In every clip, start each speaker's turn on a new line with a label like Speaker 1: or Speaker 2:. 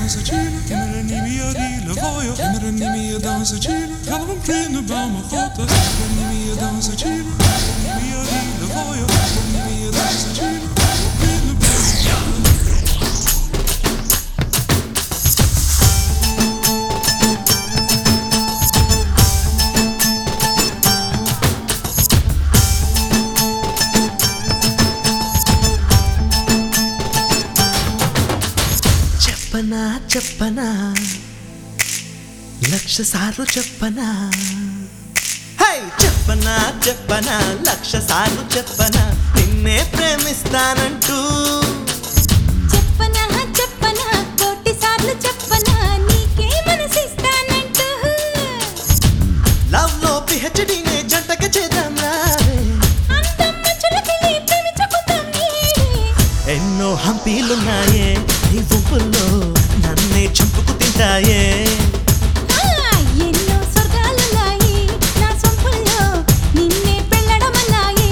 Speaker 1: dansatjela, kinderen niet meer die levooien, kinderen niet meer dansatjela. Gaan we vrienden bij me god, kinderen niet meer dansatjela, kinderen niet meer die levooien, kinderen niet meer dansatjela. Vrienden bij me god.
Speaker 2: చెప్పనా చెప్పనా లక్ష సార్లు చెప్పనా high చెప్పనా చెప్పనా లక్ష సార్లు చెప్పనా నిన్నే ప్రేమిస్తానంటూ
Speaker 3: చెప్పనా చెప్పనా కోటి సార్లు చెప్పనా నీకే మనసిస్తానంటూ
Speaker 2: లవ్ లో పిహెచ్డీనే జంటగా చేద్దాం రావే
Speaker 3: అందం మంచులకెళ్ళి ప్రేమించుకుందాం నీడే.
Speaker 2: ఎన్నో హంపీలున్నాయే నీ ఊపుల్లో నన్నే చంపుకు తింటాయే
Speaker 3: ఆ, ఎన్నో స్వర్గాలున్నాయి నా సొంపుల్లో నిన్నే పెళ్ళడమన్నాయి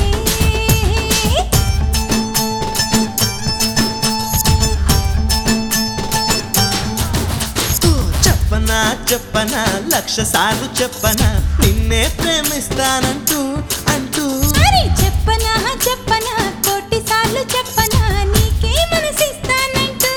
Speaker 2: ఓ, చెప్పనా చెప్పనా లక్ష సార్లు చెప్పనా నిన్నే ప్రేమిస్తానంటూ అంటూ
Speaker 3: అరే చెప్పనా చెప్పనా కోటి సార్లు చెప్పనా నీకే మనసిస్తానంటూ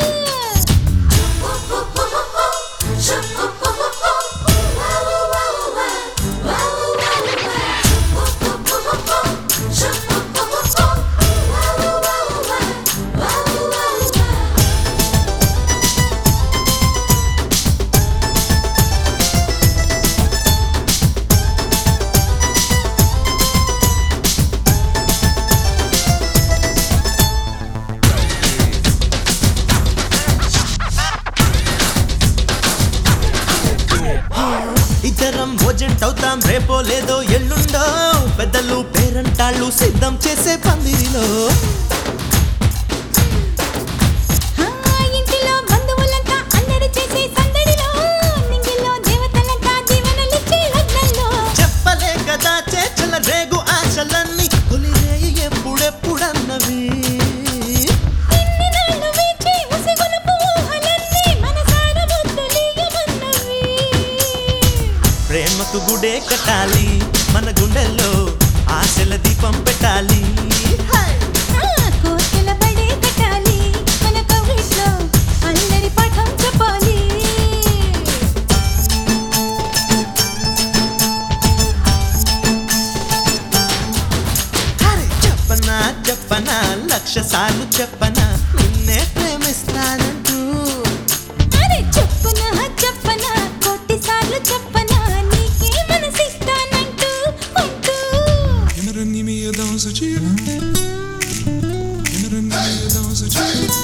Speaker 2: ఇద్దరం ఓజెంట్ అవుతాం రేపో లేదో ఎల్లుండో పెద్దలు పేరంటాళ్ళు సిద్ధం చేసే పందిరిలో
Speaker 3: ఆ, ఇంటిలో బంధువులంతా అందరూ చేసే సందడిలో నింగిలో దేవతలంతా జీవనలిచ్చే లగ్నంలో
Speaker 2: చెప్పలే కదా చేచల రేగు ఆశలన్నీ తొలిరేయి ఎప్పుడెప్పుడన్నవి
Speaker 3: ఇన్ని నాళ్ళు వేచి ఉసిగొలుపు ఊహలన్నీ మనసార ముద్దులీయమన్నవి.
Speaker 2: ప్రేమకు గుడే కట్టాలి మన గుండెల్లో ఆశల దీపం పెట్టాలి హై!
Speaker 3: ఆ, కోర్కెల పడే కట్టాలి మన కవిట్లో అల్లరి పాఠం చెప్పాలి
Speaker 2: అరే చెప్పనా చెప్పనా లక్ష సార్లు చెప్పనా నిన్నే ప్రేమిస్తానంటూ
Speaker 3: అరే చెప్పనా చెప్పనా కోటి సార్లు చెప్పనా నీకే మనసిస్తానంటూ అంటూ
Speaker 1: Kinderen niet meer dansatjela, kinderen niet meer dansatjela.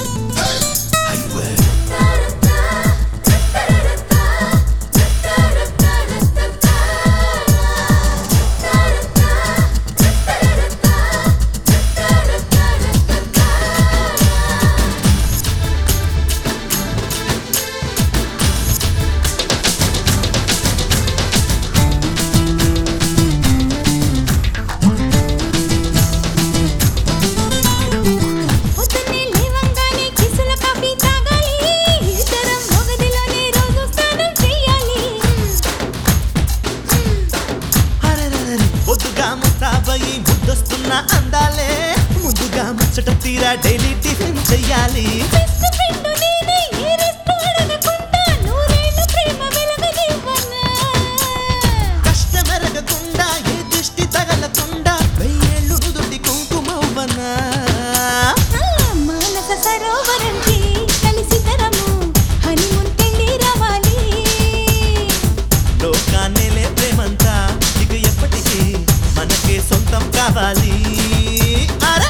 Speaker 3: పొద్దున్నే లేవంగానే కిసుల కాఫీ తాగాలి ఇద్దరం మొగదిలోనే రోజు స్నానం చేయాలి
Speaker 2: అరెరెరెరె, పొద్దుగా ముస్తాబయి ముద్దొస్తున్న అందాలే ముందుగా ముచ్చట తీరా డైలీ టిఫిన్ చెయ్యాలి
Speaker 3: బెస్ట్ ఫ్రెండ్ నేనే ఏ రెస్ట్ అడగకుండా నూరేళ్ళు ప్రేమ వెలగనివ్వనా
Speaker 2: కష్టమెరగకుండా ఏ దృష్టి తగలకుండా వెయ్యేళ్ళు నుదుటి కుంకుమవ్వనా
Speaker 3: ఆ, మానస సరోవరంకి కలిసి తరము హనీమూన్ పెళ్లి రావాలి
Speaker 2: లోకాన్నేలే ప్రేమంతా ఇక ఎప్పటికీ మనకే సొంతం కావాలి అరే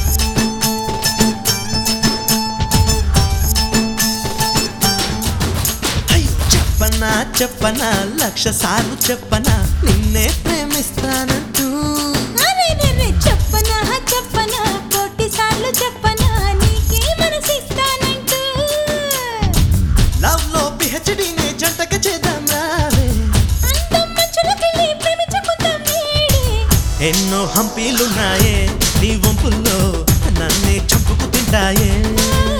Speaker 2: అయ్యో చెప్పనా చెప్పనా లక్ష సార్లు చెప్పనా నిన్నే ప్రేమిస్తానంటూ
Speaker 3: అరెరెరె, చెప్పనా చెప్పనా కోటి సార్లు చెప్పనా నీకే మనసిస్తానంటూ
Speaker 2: లవ్ లో పిహెచ్డీనే జంటగా చేద్దాం రావే
Speaker 3: అందం మంచులకెళ్ళి ప్రేమించుకుందాం నేడే
Speaker 2: ఎన్నో హంపీలున్నాయే నీ వంపుల్లో నన్నే చంపుకు తింటాయే